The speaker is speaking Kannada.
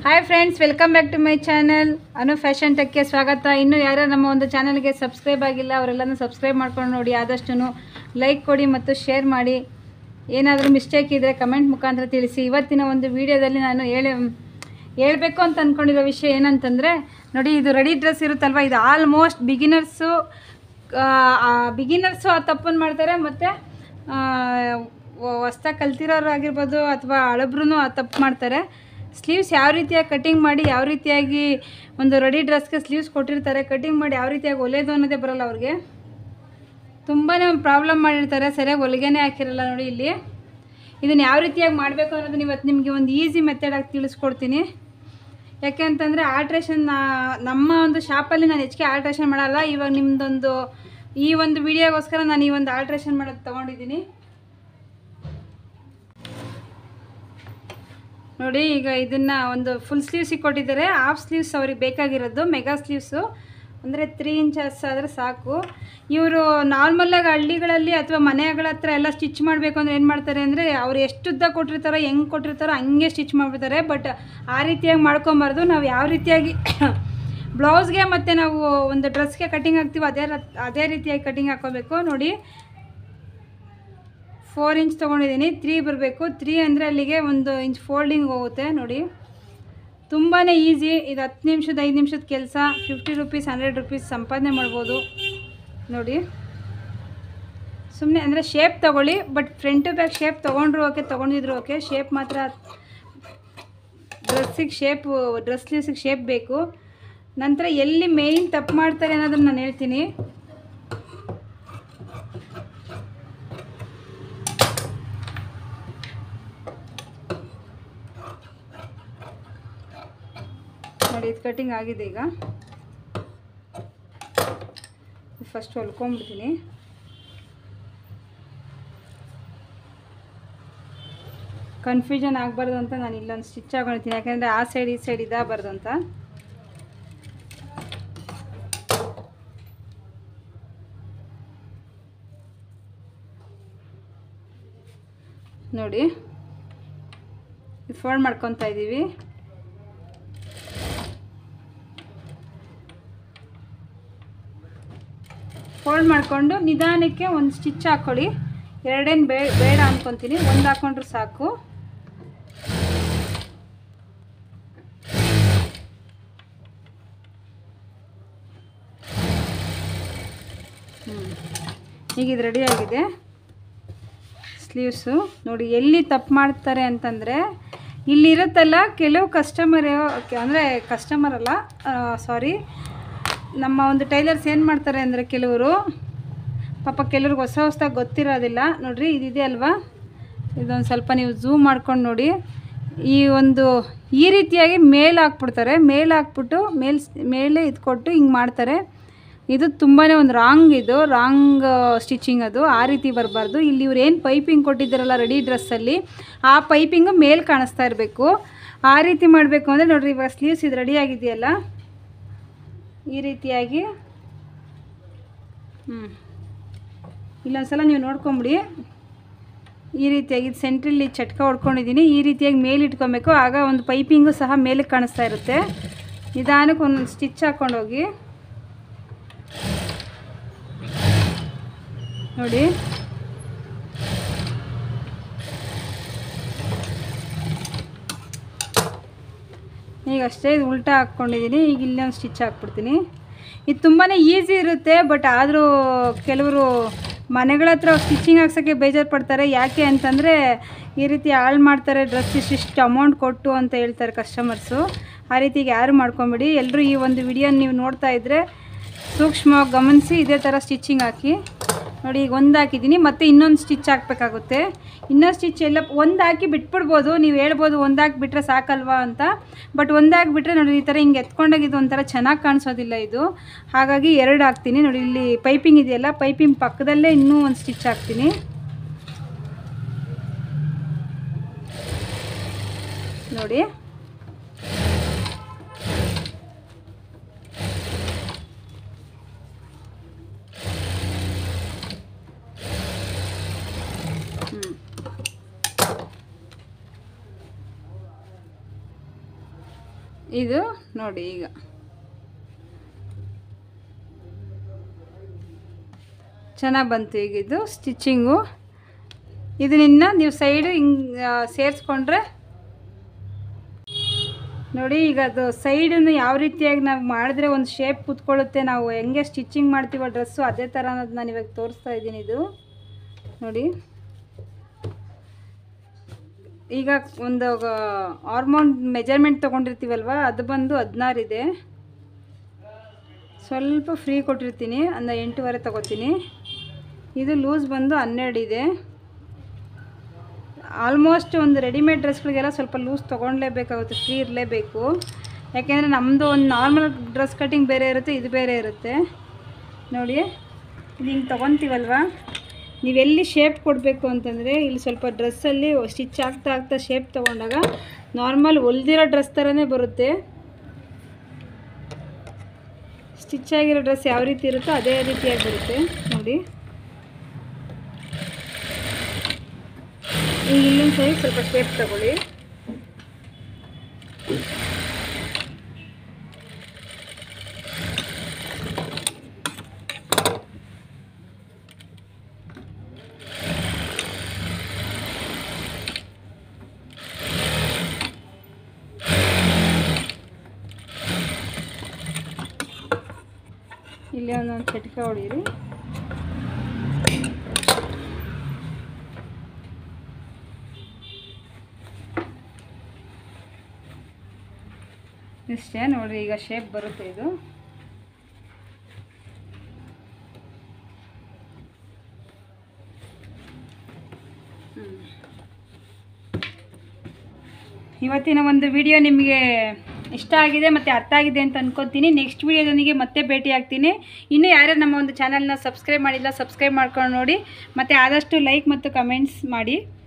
Hi friends welcome back to my channel Anu fashion ಟೆಕ್ಗೆ ಸ್ವಾಗತ ಇನ್ನೂ ಯಾರು ನಮ್ಮ ಒಂದು ಚಾನಲ್ಗೆ ಸಬ್ಸ್ಕ್ರೈಬ್ ಆಗಿಲ್ಲ ಅವರೆಲ್ಲನೂ ಸಬ್ಸ್ಕ್ರೈಬ್ ಮಾಡ್ಕೊಂಡು ನೋಡಿ ಆದಷ್ಟು ಲೈಕ್ ಕೊಡಿ ಮತ್ತು ಶೇರ್ ಮಾಡಿ ಏನಾದರೂ ಮಿಸ್ಟೇಕ್ ಇದ್ದರೆ ಕಮೆಂಟ್ ಮುಖಾಂತರ ತಿಳಿಸಿ ಇವತ್ತಿನ ಒಂದು ವಿಡಿಯೋದಲ್ಲಿ ನಾನು ಹೇಳಿ ಹೇಳಬೇಕು ಅಂತ ಅಂದ್ಕೊಂಡಿರೋ ವಿಷಯ ಏನಂತಂದರೆ ನೋಡಿ ಇದು ರೆಡಿ ಡ್ರೆಸ್ ಇರುತ್ತಲ್ವ ಇದು ಆಲ್ಮೋಸ್ಟ್ ಬಿಗಿನರ್ಸು ಬಿಗಿನರ್ಸು ಆ ತಪ್ಪನ್ನು ಮಾಡ್ತಾರೆ ಮತ್ತು ಹೊಸ್ದಾಗಿ ಕಲ್ತಿರೋರು ಆಗಿರ್ಬೋದು ಅಥವಾ ಹಳಬ್ರು ಆ ತಪ್ಪು ಮಾಡ್ತಾರೆ ಸ್ಲೀವ್ಸ್ ಯಾವ ರೀತಿಯಾಗಿ ಕಟಿಂಗ್ ಮಾಡಿ ಯಾವ ರೀತಿಯಾಗಿ ಒಂದು ರೆಡಿ ಡ್ರೆಸ್ಗೆ ಸ್ಲೀವ್ಸ್ ಕೊಟ್ಟಿರ್ತಾರೆ ಕಟಿಂಗ್ ಮಾಡಿ ಯಾವ ರೀತಿಯಾಗಿ ಹೊಲಿಯೋದು ಅನ್ನೋದೇ ಬರಲ್ಲ ಅವ್ರಿಗೆ ತುಂಬಾ ಪ್ರಾಬ್ಲಮ್ ಮಾಡಿರ್ತಾರೆ ಸರಿಯಾಗಿ ಹೊಲಿಗೆನೇ ಹಾಕಿರಲ್ಲ ನೋಡಿ ಇಲ್ಲಿ ಇದನ್ನು ಯಾವ ರೀತಿಯಾಗಿ ಮಾಡಬೇಕು ಅನ್ನೋದನ್ನ ಇವತ್ತು ನಿಮಗೆ ಒಂದು ಈಸಿ ಮೆಥಡಾಗಿ ತಿಳಿಸ್ಕೊಡ್ತೀನಿ ಯಾಕೆ ಅಂತಂದರೆ ಆಲ್ಟ್ರೇಷನ್ ನಮ್ಮ ಒಂದು ಶಾಪಲ್ಲಿ ನಾನು ಹೆಚ್ಚಿಗೆ ಆಲ್ಟ್ರೇಷನ್ ಮಾಡಲ್ಲ ಇವಾಗ ನಿಮ್ಮದೊಂದು ಈ ಒಂದು ವಿಡಿಯೋಗೋಸ್ಕರ ನಾನು ಈ ಒಂದು ಆಲ್ಟ್ರೇಷನ್ ಮಾಡೋದು ತೊಗೊಂಡಿದ್ದೀನಿ ನೋಡಿ ಈಗ ಇದನ್ನು ಒಂದು ಫುಲ್ ಸ್ಲೀವ್ಸಿಗೆ ಕೊಟ್ಟಿದ್ದಾರೆ ಹಾಫ್ ಸ್ಲೀವ್ಸ್ ಅವ್ರಿಗೆ ಬೇಕಾಗಿರೋದು ಮೆಗಾ ಸ್ಲೀವ್ಸು ಅಂದರೆ ತ್ರೀ ಇಂಚಸ್ ಆದರೆ ಸಾಕು ಇವರು ನಾರ್ಮಲಾಗಿ ಹಳ್ಳಿಗಳಲ್ಲಿ ಅಥವಾ ಮನೆಗಳ ಹತ್ರ ಎಲ್ಲ ಸ್ಟಿಚ್ ಮಾಡಬೇಕು ಅಂದರೆ ಏನು ಮಾಡ್ತಾರೆ ಅಂದರೆ ಅವ್ರು ಎಷ್ಟು ಉದ್ದ ಕೊಟ್ಟಿರ್ತಾರೋ ಹೆಂಗೆ ಕೊಟ್ಟಿರ್ತಾರೋ ಹಂಗೆ ಸ್ಟಿಚ್ ಮಾಡಿಬಿಡ್ತಾರೆ ಬಟ್ ಆ ರೀತಿಯಾಗಿ ಮಾಡ್ಕೊಬಾರ್ದು ನಾವು ಯಾವ ರೀತಿಯಾಗಿ ಬ್ಲೌಸ್ಗೆ ಮತ್ತು ನಾವು ಒಂದು ಡ್ರೆಸ್ಗೆ ಕಟಿಂಗ್ ಹಾಕ್ತೀವಿ ಅದೇ ರ- ಅದೇ ರೀತಿಯಾಗಿ ಕಟಿಂಗ್ ಹಾಕ್ಕೋಬೇಕು ನೋಡಿ ಫೋರ್ ಇಂಚ್ ತೊಗೊಂಡಿದ್ದೀನಿ ತ್ರೀ ಬರಬೇಕು ತ್ರೀ ಅಂದರೆ ಅಲ್ಲಿಗೆ ಒಂದು ಇಂಚ್ ಫೋಲ್ಡಿಂಗ್ ಹೋಗುತ್ತೆ ನೋಡಿ ತುಂಬಾ ಈಸಿ ಇದು ಹತ್ತು ನಿಮಿಷದ ಐದು ನಿಮಿಷದ ಕೆಲಸ ಫಿಫ್ಟಿ ರುಪೀಸ್ ಹಂಡ್ರೆಡ್ ರುಪೀಸ್ ಸಂಪಾದನೆ ಮಾಡ್ಬೋದು ನೋಡಿ ಸುಮ್ಮನೆ ಅಂದರೆ ಶೇಪ್ ತೊಗೊಳ್ಳಿ but front to back shape ತೊಗೊಂಡ್ರು ಓಕೆ ತೊಗೊಂಡಿದ್ರು ಓಕೆ ಶೇಪ್ ಮಾತ್ರ ಡ್ರೆಸ್ಸಿಗೆ ಶೇಪು ಡ್ರೆಸ್ ಸ್ಲೀವ್ಸಿಗೆ ಶೇಪ್ ಬೇಕು ನಂತರ ಎಲ್ಲಿ ಮೇಯ್ನ್ ತಪ್ಪು ಮಾಡ್ತಾರೆ ಅನ್ನೋದನ್ನು ನಾನು ಹೇಳ್ತೀನಿ ನೋಡಿ ಇದು ಕಟಿಂಗ್ ಆಗಿದೆ ಈಗ ಫಸ್ಟ್ ಹೊಲ್ಕೊಂಡ್ಬಿಡ್ತೀನಿ ಕನ್ಫ್ಯೂಷನ್ ಆಗಬಾರ್ದು ಅಂತ ನಾನು ಇಲ್ಲೊಂದು ಸ್ಟಿಚ್ ಹಾಕೊಂಡಿರ್ತೀನಿ ಯಾಕೆಂದರೆ ಆ ಸೈಡ್ ಈ ಸೈಡ್ ಇದಾಗಬಾರ್ದು ಅಂತ ನೋಡಿ ಇದು ಫೋಲ್ಡ್ ಮಾಡ್ಕೊತಾ ಇದ್ದೀವಿ ಫೋಲ್ಡ್ ಮಾಡಿಕೊಂಡು ನಿಧಾನಕ್ಕೆ ಒಂದು ಸ್ಟಿಚ್ ಹಾಕ್ಕೊಳ್ಳಿ ಎರಡೇನು ಬೇ ಬೇಡ ಅಂದ್ಕೊತೀನಿ ಒಂದು ಹಾಕ್ಕೊಂಡ್ರೆ ಸಾಕು ಹ್ಞೂ ಈಗ ಇದು ರೆಡಿ ಆಗಿದೆ ಸ್ಲೀವ್ಸು ನೋಡಿ ಎಲ್ಲಿ ತಪ್ಪು ಮಾಡ್ತಾರೆ ಅಂತಂದರೆ ಇಲ್ಲಿರುತ್ತಲ್ಲ ಕೆಲವು ಕಸ್ಟಮರ್ ಅಂದರೆ ಕಸ್ಟಮರ್ ಅಲ್ಲ ಸಾರಿ ನಮ್ಮ ಒಂದು ಟೈಲರ್ಸ್ ಏನು ಮಾಡ್ತಾರೆ ಅಂದರೆ ಕೆಲವರು ಪಾಪ ಕೆಲವ್ರಿಗೆ ಹೊಸ ಹೊಸ್ದಾಗಿ ಗೊತ್ತಿರೋದಿಲ್ಲ ನೋಡ್ರಿ ಇದಿದೆ ಅಲ್ವಾ ಇದೊಂದು ಸ್ವಲ್ಪ ನೀವು ಝೂಮ್ ಮಾಡ್ಕೊಂಡು ನೋಡಿ ಈ ಒಂದು ಈ ರೀತಿಯಾಗಿ ಮೇಲೆ ಹಾಕ್ಬಿಡ್ತಾರೆ ಮೇಲೆ ಹಾಕ್ಬಿಟ್ಟು ಮೇಲ್ ಮೇಲೆ ಇದು ಕೊಟ್ಟು ಹಿಂಗೆ ಮಾಡ್ತಾರೆ ಇದು ತುಂಬಾ ಒಂದು ರಾಂಗ್ ಇದು ರಾಂಗ್ ಸ್ಟಿಚಿಂಗ್ ಅದು ಆ ರೀತಿ ಬರಬಾರ್ದು ಇಲ್ಲಿ ಇವ್ರು ಏನು ಪೈಪಿಂಗ್ ಕೊಟ್ಟಿದ್ದಾರಲ್ಲ ರೆಡಿ ಡ್ರೆಸ್ಸಲ್ಲಿ ಆ ಪೈಪಿಂಗು ಮೇಲೆ ಕಾಣಿಸ್ತಾ ಇರಬೇಕು ಆ ರೀತಿ ಮಾಡಬೇಕು ಅಂದರೆ ನೋಡ್ರಿ ಇವಾಗ ಸ್ಲೀವ್ಸ್ ಇದು ರೆಡಿ ಆಗಿದೆಯಲ್ಲ ಈ ರೀತಿಯಾಗಿ ಹ್ಞೂ ಇಲ್ಲೊಂದ್ಸಲ ನೀವು ನೋಡ್ಕೊಂಬಿಡಿ ಈ ರೀತಿಯಾಗಿ ಇದು ಸೆಂಟ್ರಲ್ಲಿ ಚಟ್ಕ ಹೊಡ್ಕೊಂಡಿದ್ದೀನಿ ಈ ರೀತಿಯಾಗಿ ಮೇಲೆ ಇಟ್ಕೊಬೇಕು ಆಗ ಒಂದು ಪೈಪಿಂಗು ಸಹ ಮೇಲೆ ಕಾಣಿಸ್ತಾ ಇರುತ್ತೆ ನಿಧಾನಕ್ಕೆ ಒಂದೊಂದು ಸ್ಟಿಚ್ ಹಾಕ್ಕೊಂಡೋಗಿ ನೋಡಿ ಈಗ ಅಷ್ಟೇ ಇದು ಉಲ್ಟಾ ಹಾಕ್ಕೊಂಡಿದ್ದೀನಿ ಈಗ ಇಲ್ಲೊಂದು ಸ್ಟಿಚ್ ಹಾಕ್ಬಿಡ್ತೀನಿ ಇದು ತುಂಬಾ ಈಸಿ ಇರುತ್ತೆ ಬಟ್ ಆದರೂ ಕೆಲವರು ಮನೆಗಳ ಹತ್ರ ಸ್ಟಿಚಿಂಗ್ ಹಾಕ್ಸೋಕ್ಕೆ ಬೇಜಾರು ಪಡ್ತಾರೆ ಯಾಕೆ ಅಂತಂದರೆ ಈ ರೀತಿ ಹಾಳು ಮಾಡ್ತಾರೆ ಡ್ರೆಸ್ ಇಷ್ಟಿಷ್ಟು ಅಮೌಂಟ್ ಕೊಟ್ಟು ಅಂತ ಹೇಳ್ತಾರೆ ಕಸ್ಟಮರ್ಸು ಆ ರೀತಿಗೆ ಯಾರು ಮಾಡ್ಕೊಂಬಿಡಿ ಎಲ್ಲರೂ ಈ ಒಂದು ವಿಡಿಯೋ ನೀವು ನೋಡ್ತಾ ಇದ್ದರೆ ಸೂಕ್ಷ್ಮವಾಗಿ ಗಮನಿಸಿ ಇದೇ ಥರ ಸ್ಟಿಚಿಂಗ್ ಹಾಕಿ ನೋಡಿ ಈಗ ಒಂದು ಹಾಕಿದ್ದೀನಿ ಮತ್ತು ಇನ್ನೊಂದು ಸ್ಟಿಚ್ ಹಾಕಬೇಕಾಗುತ್ತೆ ಇನ್ನೊಂದು ಸ್ಟಿಚ್ ಎಲ್ಲ ಒಂದು ಹಾಕಿ ಬಿಟ್ಬಿಡ್ಬೋದು ನೀವು ಹೇಳ್ಬೋದು ಒಂದು ಹಾಕಿಬಿಟ್ರೆ ಸಾಕಲ್ವಾ ಅಂತ ಬಟ್ ಒಂದು ಹಾಕಿಬಿಟ್ರೆ ನೋಡಿ ಈ ಥರ ಹಿಂಗೆ ಎತ್ಕೊಂಡೋಗಿದ್ದು ಒಂಥರ ಚೆನ್ನಾಗಿ ಕಾಣಿಸೋದಿಲ್ಲ ಇದು ಹಾಗಾಗಿ ಎರಡು ಹಾಕ್ತೀನಿ ನೋಡಿ ಇಲ್ಲಿ ಪೈಪಿಂಗ್ ಇದೆಯಲ್ಲ ಪೈಪಿಂಗ್ ಪಕ್ಕದಲ್ಲೇ ಇನ್ನೂ ಒಂದು ಸ್ಟಿಚ್ ಹಾಕ್ತೀನಿ ನೋಡಿ ಇದು ನೋಡಿ ಈಗ ಚೆನ್ನಾಗಿ ಬಂತು ಈಗ ಇದು ಸ್ಟಿಚ್ಚಿಂಗು ಇದನ್ನ ನೀವು ಸೈಡು ಹಿಂಗೆ ಸೇರಿಸ್ಕೊಂಡ್ರೆ ನೋಡಿ ಈಗ ಅದು ಸೈಡನ್ನು ಯಾವ ರೀತಿಯಾಗಿ ನಾವು ಮಾಡಿದ್ರೆ ಒಂದು ಶೇಪ್ ಕುತ್ಕೊಳ್ಳುತ್ತೆ ನಾವು ಹೆಂಗೆ ಸ್ಟಿಚ್ಚಿಂಗ್ ಮಾಡ್ತೀವೋ ಡ್ರೆಸ್ಸು ಅದೇ ಥರ ಅನ್ನೋದು ನಾನು ಇವಾಗ ತೋರಿಸ್ತಾ ಇದ್ದೀನಿ ಇದು ನೋಡಿ ಈಗ ಒಂದು ಹಾರ್ಮೋನ್ ಮೆಜರ್ಮೆಂಟ್ ತೊಗೊಂಡಿರ್ತೀವಲ್ವ ಅದು ಬಂದು ಹದಿನಾರು ಇದೆ ಸ್ವಲ್ಪ ಫ್ರೀ ಕೊಟ್ಟಿರ್ತೀನಿ ಒಂದು ಎಂಟೂವರೆ ತೊಗೋತೀನಿ ಇದು ಲೂಸ್ ಬಂದು ಹನ್ನೆರಡು ಇದೆ ಆಲ್ಮೋಸ್ಟ್ ಒಂದು ರೆಡಿಮೇಡ್ ಡ್ರೆಸ್ಗಳಿಗೆಲ್ಲ ಸ್ವಲ್ಪ ಲೂಸ್ ತೊಗೊಳ್ಲೇಬೇಕಾಗುತ್ತೆ ಫ್ರೀ ಇರಲೇಬೇಕು ಯಾಕೆಂದರೆ ನಮ್ಮದು ಒಂದು ನಾರ್ಮಲ್ ಡ್ರೆಸ್ ಕಟ್ಟಿಂಗ್ ಬೇರೆ ಇರುತ್ತೆ ಇದು ಬೇರೆ ಇರುತ್ತೆ ನೋಡಿ ಇದು ಹಿಂಗೆ ತೊಗೊತೀವಲ್ವ ನೀವೆಲ್ಲಿ ಶೇಪ್ ಕೊಡಬೇಕು ಅಂತಂದರೆ ಇಲ್ಲಿ ಸ್ವಲ್ಪ ಡ್ರೆಸ್ಸಲ್ಲಿ ಸ್ಟಿಚ್ ಆಗ್ತಾ ಆಗ್ತಾ ಶೇಪ್ ತೊಗೊಂಡಾಗ ನಾರ್ಮಲ್ ಹೊಲ್ದಿರೋ ಡ್ರೆಸ್ ಥರನೇ ಬರುತ್ತೆ ಸ್ಟಿಚ್ ಆಗಿರೋ ಡ್ರೆಸ್ ಯಾವ ರೀತಿ ಇರುತ್ತೋ ಅದೇ ರೀತಿಯಾಗಿ ಬರುತ್ತೆ ನೋಡಿ ಈಗ ಇಲ್ಲೊಂದು ಸೈಡ್ ಸ್ವಲ್ಪ ಶೇಪ್ ತಗೊಳ್ಳಿ ಇಲ್ಲಿ ಒಂದೊಂದು ಚಟ್ಕ ಹೊಡೀರಿ ಇಷ್ಟೇ ನೋಡಿರಿ ಈಗ ಶೇಪ್ ಬರುತ್ತೆ ಇದು ಹ್ಮ್. ಇವತ್ತಿನ ಒಂದು ವಿಡಿಯೋ ನಿಮಗೆ ಇಷ್ಟ ಆಗಿದೆ ಮತ್ತು ಅರ್ಥ ಆಗಿದೆ ಅಂತ ಅನ್ಕೊತೀನಿ ನೆಕ್ಸ್ಟ್ ವಿಡಿಯೋದೊಂದಿಗೆ ಮತ್ತೆ ಭೇಟಿ ಆಗ್ತೀನಿ ಇನ್ನೂ ಯಾರ್ಯಾರು ನಮ್ಮ ಒಂದು ಚಾನಲ್ನ ಸಬ್ಸ್ಕ್ರೈಬ್ ಮಾಡಿಲ್ಲ ಸಬ್ಸ್ಕ್ರೈಬ್ ಮಾಡ್ಕೊಂಡು ನೋಡಿ ಮತ್ತು ಆದಷ್ಟು ಲೈಕ್ ಮತ್ತು ಕಮೆಂಟ್ಸ್ ಮಾಡಿ